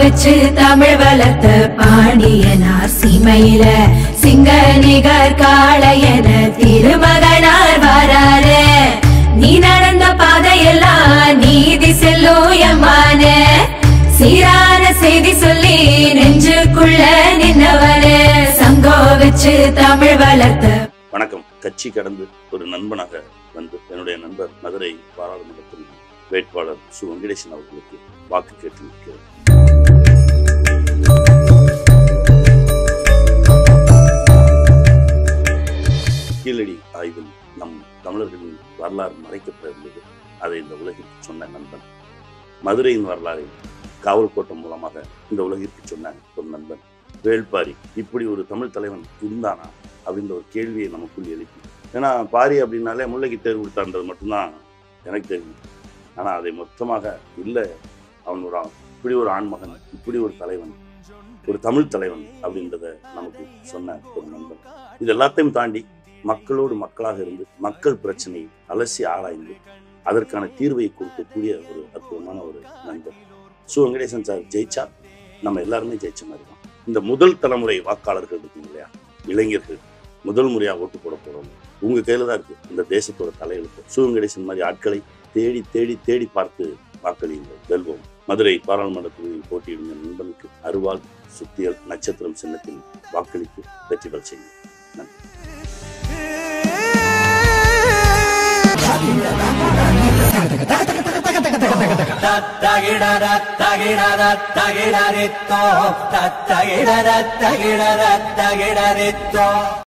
வச்சு தமிழ் வளர்த்த பாண்டியனார் சீமையில சிங்க நிகர் காளையன திருமகனார் வராரு நீ நடந்த பாதையெல்லாம் நீதி செல்லும் எம்மான சீரான செய்தி சொல்லி நெஞ்சுக்குள்ள நின்னவனே சங்கோ வச்சு தமிழ் வளர்த்த வணக்கம் கட்சி கடந்து ஒரு நண்பனாக வந்து என்னுடைய நண்பர் மதுரை பாராளுமன்றத்தில் வேட்பாளர் சு வெங்கடேசன் அவர்களுக்கு வாக்கு கேட்டு நிற்கிறேன் கீழடி ஆய்வில் நம் தமிழர்களின் வரலாறு மறைக்கப்பட்டிருந்தது அதை இந்த உலகிற்கு சொன்ன நண்பன் மதுரையின் வரலாறை காவல் கோட்டம் மூலமாக இந்த உலகிற்கு சொன்ன ஒரு நண்பன் வேள்பாரி இப்படி ஒரு தமிழ் தலைவன் இருந்தானா அப்படின்ற ஒரு கேள்வியை நமக்குள் எழுப்பி ஏன்னா பாரி அப்படின்னாலே முல்லைக்கு தேர்வு கொடுத்தான்றது மட்டும்தான் எனக்கு தெரியும் ஆனால் அதை மொத்தமாக இல்லை அவன் ஒரு ஆ- இப்படி ஒரு ஆண்மகன் இப்படி ஒரு தலைவன் ஒரு தமிழ் தலைவன் அப்படின்றத நமக்கு சொன்ன ஒரு நண்பன் இது எல்லாத்தையும் தாண்டி மக்களோடு மக்களாக இருந்து மக்கள் பிரச்சனையை அலசி ஆராய்ந்து அதற்கான தீர்வை கொடுக்கக்கூடிய ஒரு அற்புதமான ஒரு நண்பர் சு வெங்கடேசன் சார் ஜெயிச்சா நம்ம எல்லாருமே ஜெயிச்ச மாதிரி தான் இந்த முதல் தலைமுறை வாக்காளர்கள் இருக்கீங்க இல்லையா இளைஞர்கள் முதல் முறையா ஓட்டு போட போறோம் உங்க கையில தான் இருக்கு இந்த தேசத்தோட தலையெழுத்து சு வெங்கடேசன் மாதிரி ஆட்களை தேடி தேடி தேடி பார்த்து வாக்களியுங்கள் வெல்வோம் மதுரை பாராளுமன்ற தொகுதியில் போட்டியிடும் என் நண்பனுக்கு அருவாள் சுத்தியல் நட்சத்திரம் சின்னத்தில் வாக்களித்து வெற்றி பெற செய்யும் நன்றி தத்தகிடரத்தகிடரத்தகிடரித்தோ தத்தகிடரத்தகிடரத்தகிடரித்தோ